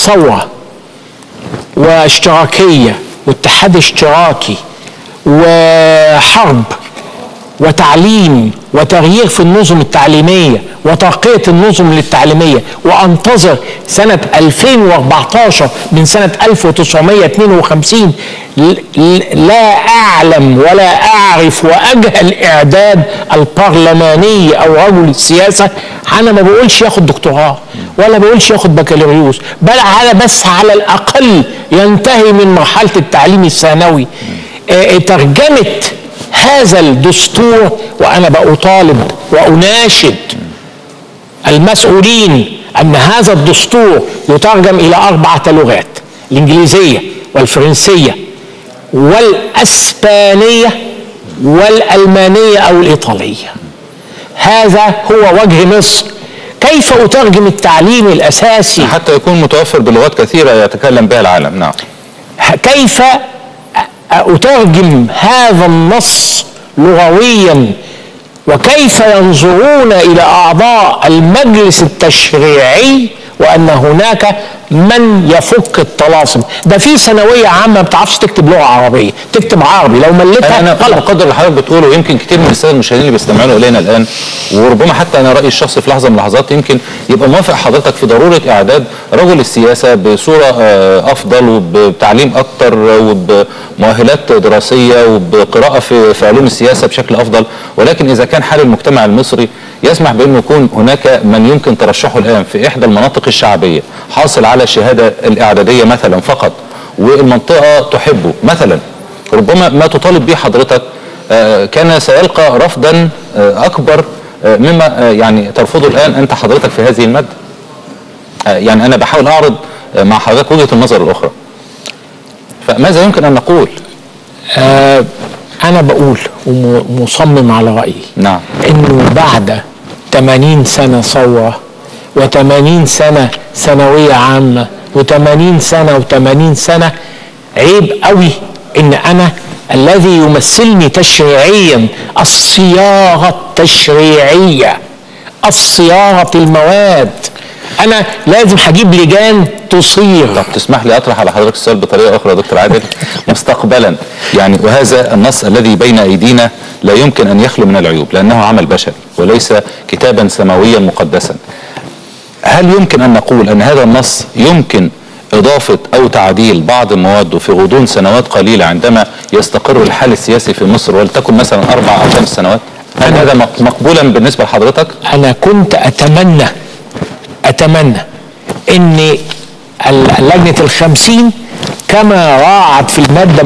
ثورة واشتراكية واتحاد اشتراكي وحرب وتعليم وتغيير في النظم التعليمية وترقية النظم التعليمية وأنتظر سنة 2014 من سنة 1952 ل- ل- لا أعلم ولا أعرف وأجهل إعداد البرلماني أو رجل السياسة أنا ما بقولش ياخد دكتوراه ولا بقولش ياخد بكالوريوس بل على بس على الأقل ينتهي من مرحلة التعليم الثانوي آه، ترجمة هذا الدستور وانا بأطالب واناشد المسؤولين ان هذا الدستور يترجم الى اربعه لغات الانجليزيه والفرنسيه والاسبانيه والالمانيه او الايطاليه هذا هو وجه مصر كيف اترجم التعليم الاساسي حتى يكون متوفر بلغات كثيرة يتكلم بها العالم نعم كيف أترجم هذا النص لغويا وكيف ينظرون إلى أعضاء المجلس التشريعي وأن هناك من يفك الطلاسم ده في ثانوية عامة ما بتعرفش تكتب لغة عربية تكتب عربي لو ملتها انا غلط بقدر اللي حضرتك بتقوله يمكن كتير من الساده المشاهدين اللي بيستمعوا الينا الان وربما حتى انا رايي الشخصي في لحظه من اللحظات يمكن يبقى موافق حضرتك في ضروره اعداد رجل السياسه بصوره آه، افضل وبتعليم اكتر وبمؤهلات دراسيه وبقراءه في في علوم السياسه بشكل افضل ولكن اذا كان حال المجتمع المصري يسمح بانه يكون هناك من يمكن ترشحه الان في احدى المناطق الشعبيه حاصل على الشهاده الاعداديه مثلا فقط والمنطقه تحبه مثلا ربما ما تطالب به حضرتك آه، كان سيلقى رفضا آه، اكبر آه، مما آه، يعني ترفضه الان انت حضرتك في هذه الماده آه، يعني انا بحاول اعرض آه، مع حضرتك وجهه النظر الاخرى فماذا يمكن ان نقول آه أنا بقول ومصمم على رأيي نعم انه بعد 80 سنه ثوره و80 سنه ثانويه عامه و80 سنه و80 سنه عيب قوي ان انا الذي يمثلني تشريعيا الصياغه التشريعيه الصياغه المواد انا لازم هجيب لجان تصيغ طب تسمح لي اطرح على حضرتك السؤال بطريقه اخرى يا دكتور عادل مستقبلا يعني وهذا النص الذي بين ايدينا لا يمكن ان يخلو من العيوب لانه عمل بشري وليس كتابا سماويا مقدسا هل يمكن ان نقول ان هذا النص يمكن اضافه او تعديل بعض مواده في غضون سنوات قليله عندما يستقر الحال السياسي في مصر ولتكن مثلا اربع او خمس سنوات هل هذا مق- مقبولا بالنسبه لحضرتك؟ انا كنت اتمنى اتمنى ان ال- لجنه الخمسين كما راعت في الماده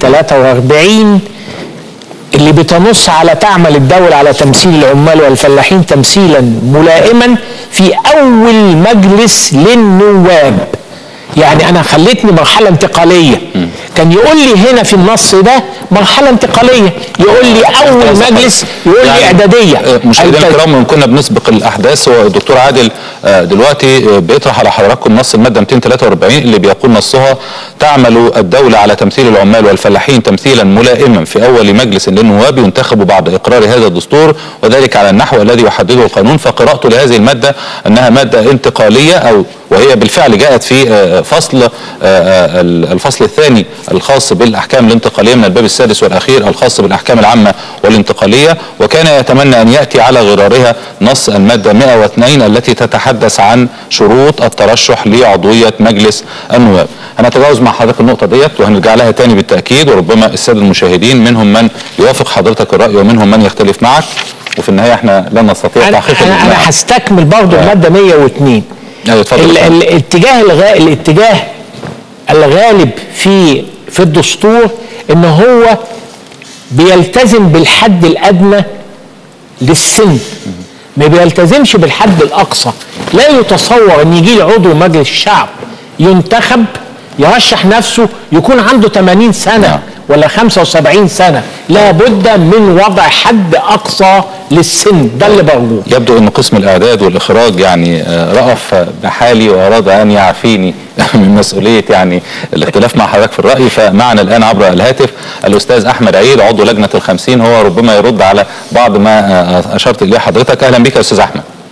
243 اللي بتنص على تعمل الدولة على تمثيل العمال والفلاحين تمثيلا ملائما في أول مجلس للنواب يعني أنا خليتني مرحلة انتقالية كان يقول لي هنا في النص ده مرحلة انتقالية يقول لي أول مجلس يقول لي إعدادية آه، مشاهدينا الت- الكرام إن كنا بنسبق الاحداث والدكتور عادل آه، دلوقتي آه، بيطرح على حضراتكم نص الماده 243 اللي بيقول نصها تعمل الدوله على تمثيل العمال والفلاحين تمثيلا ملائما في اول مجلس للنواب ينتخب بعد اقرار هذا الدستور وذلك على النحو الذي يحدده القانون فقراءته لهذه الماده انها ماده انتقاليه او وهي بالفعل جاءت في آه، فصل آه، آه، الفصل الثاني الخاص بالاحكام الانتقاليه من الباب السادس والاخير الخاص بالاحكام العامه والانتقاليه وكان يتمنى ان ياتي على غرارها نص الماده 102 التي تتحدث عن شروط الترشح لعضويه مجلس النواب. هنتجاوز مع حضرتك النقطه ديت وهنرجع لها تاني بالتاكيد وربما الساده المشاهدين منهم من يوافق حضرتك الراي ومنهم من يختلف معك وفي النهايه احنا لن نستطيع انا تحقيق انا, الإجماع. أنا هستكمل برضه الماده 102 أيوة، اتفضل. ال- ال- الاتجاه الغا... الاتجاه الغالب في في الدستور ان هو بيلتزم بالحد الادنى للسن ما بيلتزمش بالحد الاقصى لا يتصور ان يجي لي عضو مجلس الشعب ينتخب يرشح نفسه يكون عنده 80 سنه نعم. ولا 75 سنه لابد من وضع حد اقصى للسن ده اللي برجوه يبدو ان قسم الاعداد والاخراج يعني آه، رأف بحالي واراد ان يعفيني من مسؤوليه يعني الاختلاف مع حضرتك في الراي فمعنا الان عبر الهاتف الاستاذ احمد عيد عضو لجنه الخمسين هو ربما يرد على بعض ما آه، اشرت اليه حضرتك اهلا بك يا استاذ احمد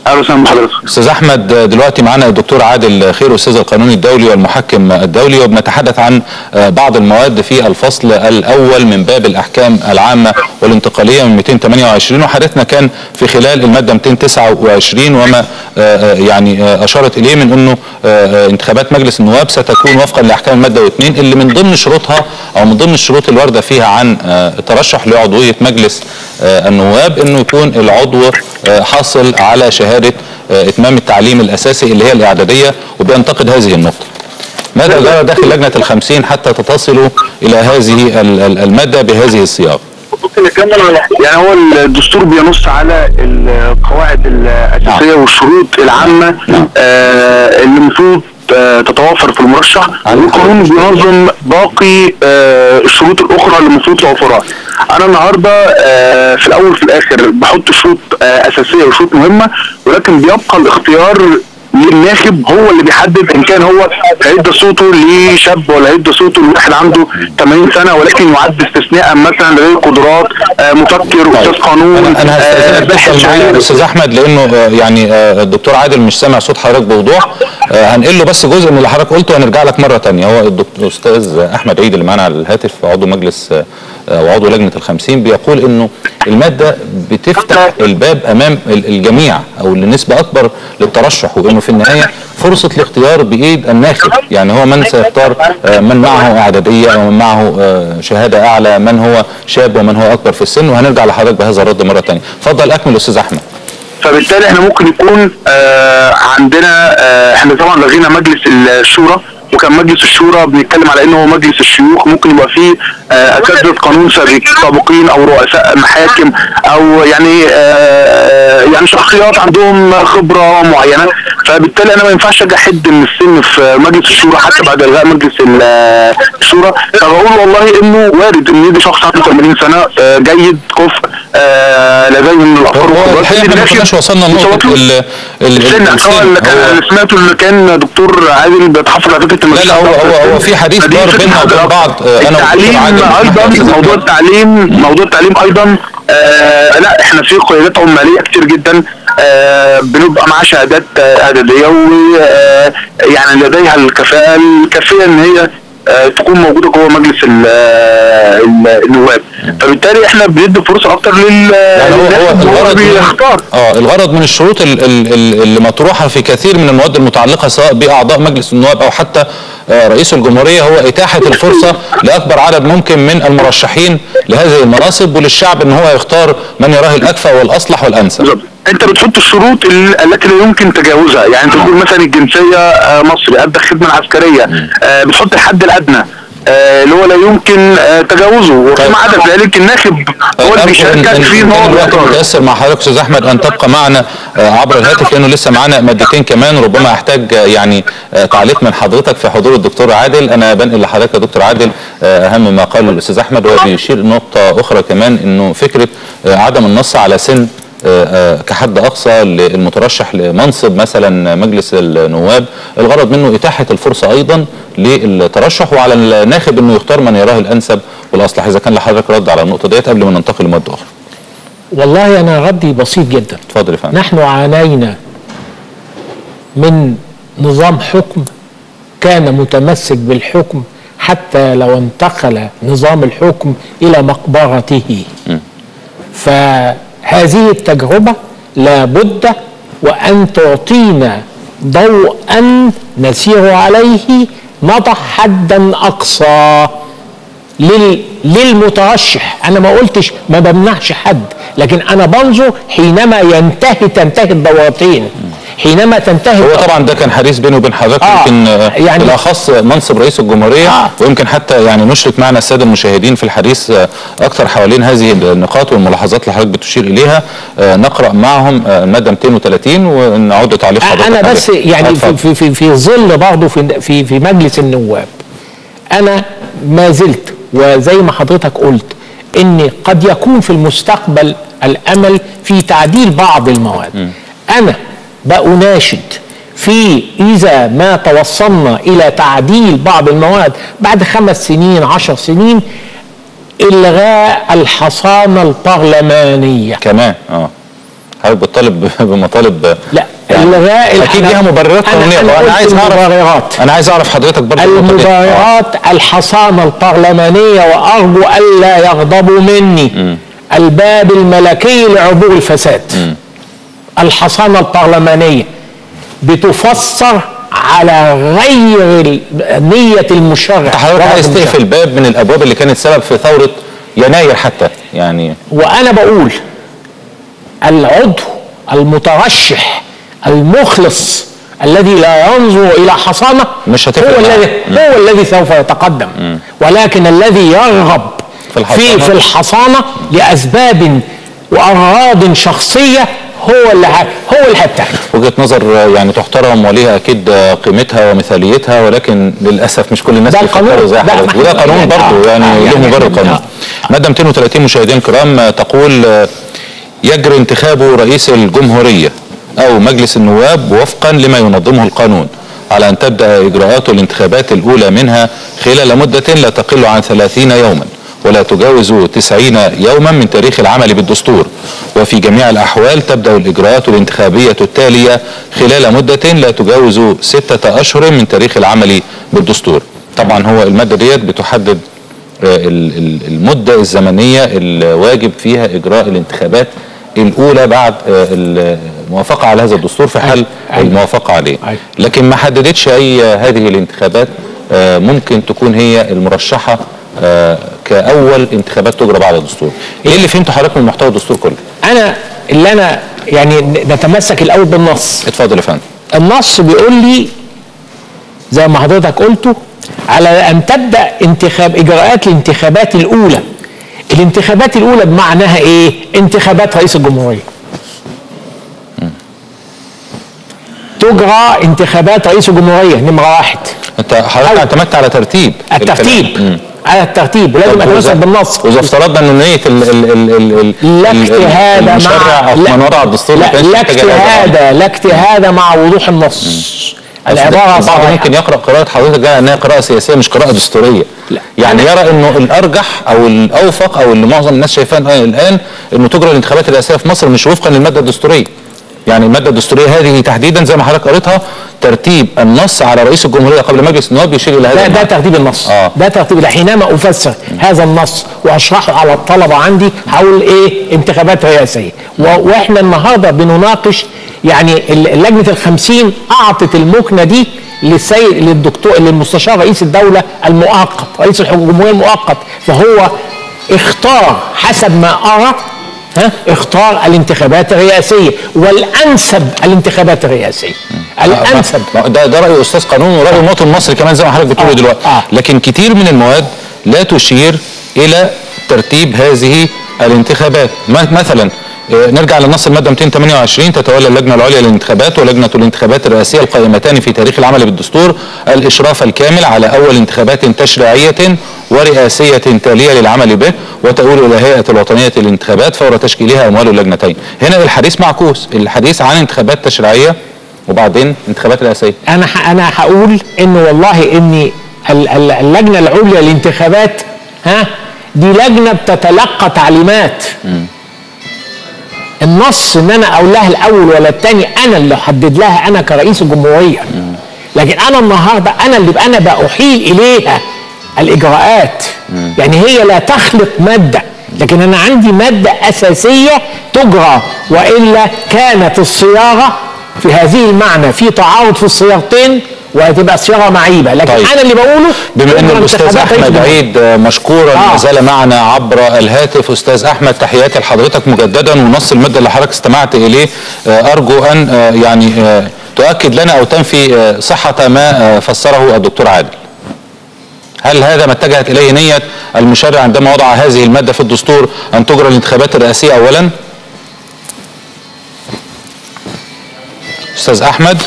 اهلا وسهلا بحضرتك استاذ احمد دلوقتي معانا الدكتور عادل خير استاذ القانون الدولي والمحكم الدولي وبنتحدث عن بعض المواد في الفصل الاول من باب الاحكام العامه والانتقاليه من 228 وحديثنا كان في خلال الماده 229 وما يعني اشارت اليه من انه انتخابات مجلس النواب ستكون وفقا لاحكام الماده واثنين اللي من ضمن شروطها او من ضمن الشروط الوارده فيها عن الترشح لعضويه مجلس النواب انه يكون العضو حاصل على شهاده اتمام التعليم الاساسي اللي هي الاعداديه وبينتقد هذه النقطه. ماذا جرى داخل لجنه الخمسين حتى تصلوا الى هذه الماده بهذه الصياغه؟ ممكن نكمل يعني هو الدستور بينص على القواعد الاساسيه نعم. والشروط العامه آه اللي المفروض آه، تتوافر في المرشح والقانون بينظم باقي آه، الشروط الاخرى اللي المفروض توفرها انا النهارده آه، في الاول وفي الاخر بحط شروط آه، اساسيه وشروط مهمه ولكن بيبقى الاختيار للناخب هو اللي بيحدد ان كان هو هيدي صوته لشاب ولا هيدي صوته لواحد عنده 80 سنه ولكن يعد استثناء مثلا لغير قدرات آه، مفكر استاذ قانون انا انا آه، هستاذنك باحث تفضل معايا شهير. يا استاذ احمد لانه آه، يعني آه، الدكتور عادل مش سامع صوت حضرتك بوضوح آه، هنقل له بس جزء من اللي حضرتك قلته وهنرجع لك مره ثانيه هو الدكتور الاستاذ احمد عيد اللي معانا على الهاتف عضو مجلس آه، آه، وعضو لجنه الخمسين بيقول انه الماده بتفتح الباب امام ال- الجميع او لنسبه اكبر للترشح وانه في النهايه فرصه الاختيار بايد الناخب يعني هو من سيختار آه، من معه اعداديه او من معه آه، شهاده اعلى من هو شاب ومن هو اكبر في السن وهنرجع لحضرتك بهذا الرد مره ثانيه اتفضل اكمل استاذ احمد فبالتالي احنا ممكن يكون آه عندنا آه احنا طبعا لغينا مجلس الشورى وكان مجلس الشورى بنتكلم على انه هو مجلس الشيوخ ممكن يبقى فيه آه اساتذه قانون سابق- سابقين او رؤساء محاكم او يعني آه يعني شخصيات عندهم خبره معينه فبالتالي انا ما ينفعش اجي احد من السن في مجلس الشورى حتى بعد الغاء مجلس ال- الشورى فبقول والله انه وارد ان يجي شخص عنده 80 سنه آه جيد كفء آه لديه من الافكار هو والقدرات الحقيقه اللي احنا ما داخل كناش وصلنا لنقطه يصوت له. ال ال- استنى السن. هو اللي كان هو- اللي سمعته اللي كان دكتور عادل بيتحفظ على فكره لا لا هو هو هو في حديث فدي دار فكرة بيننا وبين حضرتك. بعض آه، انا والدكتور التعليم عادل ايضا محمد موضوع التعليم موضوع التعليم ايضا آه لا احنا في قيادات عماليه كتير جدا آه بنبقى معاه شهادات آه، اعداديه ويعني يعني لديها الكفاءه الكافيه ان هي آه، تكون موجوده جوه مجلس ال- آه، ال- النواب فبالتالي احنا بندي فرصه اكتر لل يعني هو هو للناس وهو الغرض من بيختار اه الغرض من الشروط ال- ال- ال- اللي مطروحه في كثير من المواد المتعلقه سواء باعضاء مجلس النواب او حتى آه، رئيس الجمهوريه هو اتاحه الفرصه لاكبر عدد ممكن من المرشحين لهذه المناصب وللشعب ان هو يختار من يراه الاكفأ والاصلح والانسب. بالظبط انت بتحط الشروط ال- التي لا يمكن تجاوزها يعني انت بتقول مثلا الجنسيه آه، مصري ادى الخدمه العسكريه آه، بتحط الحد الادنى آه، اللي هو لا يمكن آه، تجاوزه وفيما عدا ذلك الناخب هو اللي أرجو بيشاركك إن- في إن ان كان هو الوقت بيختار. متيسر مع حضرتك استاذ احمد ان تبقى معنا آه، عبر الهاتف لانه لسه معانا مادتين كمان ربما احتاج آه، يعني آه، تعليق من حضرتك في حضور الدكتور عادل انا بنقل لحضرتك يا دكتور عادل آه، اهم ما قاله الاستاذ احمد وهو بيشير نقطه اخرى كمان انه فكره آه، عدم النص على سن آه، آه، كحد اقصى للمترشح لمنصب مثلا مجلس النواب الغرض منه اتاحه الفرصه ايضا للترشح وعلى الناخب انه يختار من يراه الانسب والاصلح اذا كان لحضرتك رد على النقطه ديت قبل ما ننتقل لماده اخرى والله انا ردي بسيط جدا اتفضل يا فندم نحن عانينا من نظام حكم كان متمسك بالحكم حتى لو انتقل نظام الحكم الى مقبرته فهذه التجربه لابد وان تعطينا ضوءا نسير عليه نضع حدا اقصى لل... للمترشح انا ما قلتش ما بمنعش حد لكن انا بنظر حينما ينتهي تنتهي الدورتين حينما تنتهي هو طبعا ده كان حديث بيني وبين حضرتك آه، يمكن آه، يعني- بالاخص منصب رئيس الجمهوريه آه. ويمكن حتى يعني نشرك معنا الساده المشاهدين في الحديث آه، اكثر حوالين هذه النقاط والملاحظات اللي حضرتك بتشير اليها آه، نقرا معهم آه، الماده 230 ونعود لتعليق حضرتك انا عليه. بس يعني آه، في اتفضل. في في, في ظل برضه في في في مجلس النواب انا ما زلت وزي ما حضرتك قلت ان قد يكون في المستقبل الامل في تعديل بعض المواد انا بأناشد في إذا ما توصلنا إلى تعديل بعض المواد بعد خمس سنين عشر سنين إلغاء الحصانة البرلمانية كمان اه حضرتك بتطالب بمطالب لا يعني الغاء اكيد الحلقة- ليها مبررات أنا- قانونيه أنا وانا قلت عايز اعرف المبررات. انا عايز اعرف حضرتك برضه النقطة دي. آه. المباريات الحصانة البرلمانية وأرجو ألا يغضبوا مني الباب الملكي لعبور الفساد الحصانة البرلمانية بتفسر على غير ال- نية المشرع انت حضرتك غرض عايز المشرع. تقفل باب من الابواب اللي كانت سبب في ثوره يناير حتى يعني وأنا بقول العضو المترشح المخلص الذي لا ينظر إلى حصانة مش هتفرق هو معاه. الذي هو الذي سوف يتقدم ولكن الذي يرغب في الحصانة. في في الحصانة لأسباب وأغراض شخصية هو اللي ه- هو اللي هيبتعد وجهه نظر يعني تحترم وليها اكيد قيمتها ومثاليتها ولكن للاسف مش كل الناس ده بيفكروا القانون. زي ده حضرتك ما وده احنا- قانون يعني برضه آه، يعني آه، له يعني مبرر إحنا- قانون آه. ماده 230 مشاهدين كرام آه، تقول آه، يجري انتخاب رئيس الجمهوريه او مجلس النواب وفقا لما ينظمه القانون على ان تبدا اجراءات الانتخابات الاولى منها خلال مده لا تقل عن 30 يوما ولا تجاوز 90 يوما من تاريخ العمل بالدستور وفي جميع الأحوال تبدأ الإجراءات الانتخابية التالية خلال مدة لا تجاوز ستة أشهر من تاريخ العمل بالدستور طبعا هو المادة ديت بتحدد آه، ال- ال- المدة الزمنية الواجب فيها إجراء الانتخابات الأولى بعد آه، الموافقة على هذا الدستور في حال أيوة. الموافقة عليه أيوة. لكن ما حددتش أي هذه الانتخابات آه، ممكن تكون هي المرشحة آه، كأول انتخابات تجرى بعد الدستور إيه اللي فهمته حضرتك من محتوى الدستور كله أنا اللي أنا يعني نتمسك الأول بالنص اتفضل يا فندم النص بيقول لي زي ما حضرتك قلته على ان تبدا انتخاب اجراءات الانتخابات الاولى الانتخابات الاولى بمعناها ايه انتخابات رئيس الجمهوريه تجرى انتخابات رئيس الجمهوريه نمره واحد انت حضرتك أو- اعتمدت على ترتيب الكلام. الترتيب مم. على الترتيب ولازم طب اتمسك وإذا- بالنص واذا افترضنا ان نيه ال ال ال ال ال لا ال- اجتهاد مع المشرع او لا- من وضع الدستور ما لا, كانش لا محتاج إلى هذا الأمر. اجتهاد لا اجتهاد مع وضوح النص العباره البعض صحيحة. ممكن يقرا قراءه حضرتك جايه انها قراءه سياسيه مش قراءه دستوريه لا. يعني أنا- يرى انه الارجح او الاوفق او اللي معظم الناس شايفاه الآن- الان انه تجرى الانتخابات الرئاسيه في مصر مش وفقا للماده الدستوريه يعني الماده الدستوريه هذه تحديدا زي ما حضرتك قريتها ترتيب النص على رئيس الجمهوريه قبل مجلس النواب يشير الى هذا ده ده المعنى. ترتيب النص آه. ده ترتيب ده حينما افسر هذا النص واشرحه على الطلبه عندي هقول ايه انتخابات رئاسيه و- واحنا النهارده بنناقش يعني ال- لجنه الخمسين اعطت المكنه دي للسيد للدكتور للمستشار رئيس الدوله المؤقت رئيس الجمهوريه المؤقت فهو اختار حسب ما ارى ها اختار الانتخابات الرئاسيه والانسب الانتخابات الرئاسيه الانسب ما- ده ده راي استاذ قانون وراي المواطن المصري كمان زي ما حضرتك بتقول آه، دلوقتي آه. لكن كتير من المواد لا تشير الى ترتيب هذه الانتخابات م- مثلا آه، نرجع لنص الماده 228 تتولى اللجنه العليا للانتخابات ولجنه الانتخابات الرئاسيه القائمتان في تاريخ العمل بالدستور الاشراف الكامل على اول انتخابات تشريعيه ورئاسيه تاليه للعمل به وتؤول الى هيئه الوطنيه للانتخابات فور تشكيلها اموال اللجنتين هنا الحديث معكوس الحديث عن انتخابات تشريعيه وبعدين انتخابات رئاسيه انا ح- انا هقول انه والله ان ال- ال- اللجنه العليا للانتخابات ها دي لجنه بتتلقى تعليمات النص ان انا اقول لها الاول ولا الثاني انا اللي احدد لها انا كرئيس الجمهوريه لكن انا النهارده انا اللي بقى انا باحيل اليها الاجراءات يعني هي لا تخلق ماده لكن انا عندي ماده اساسيه تجرى والا كانت الصياغه في هذه المعنى في تعارض في الصياغتين وهتبقى صياغه معيبه لكن طيب. انا اللي بقوله بما ان إنه الاستاذ انتخابات رئيس احمد الجمهورية. عيد آه، مشكورا آه. ما زال معنا عبر الهاتف استاذ احمد تحياتي لحضرتك مجددا ونص الماده اللي حضرتك استمعت اليه آه، ارجو ان آه، يعني آه، تؤكد لنا او تنفي آه، صحه ما آه، فسره الدكتور عادل هل هذا ما اتجهت اليه نيه المشرع عندما وضع هذه الماده في الدستور ان تجرى الانتخابات الرئاسيه اولا استاذ احمد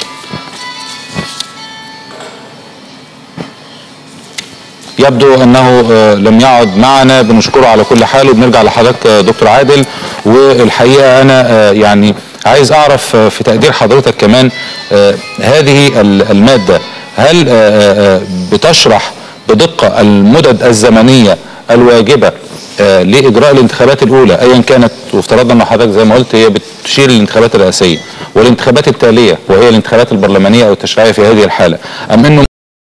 يبدو انه آه، لم يعد معنا بنشكره على كل حال وبنرجع لحضرتك آه، دكتور عادل والحقيقه انا آه، يعني عايز اعرف آه، في تقدير حضرتك كمان آه، هذه ال- الماده هل آه، آه، آه، بتشرح بدقه المدد الزمنيه الواجبه آه، لاجراء الانتخابات الاولى ايا كانت وافترضنا ان حضرتك زي ما قلت هي بت تشير للانتخابات الرئاسيه والانتخابات التاليه وهي الانتخابات البرلمانيه او التشريعيه في هذه الحاله ام انه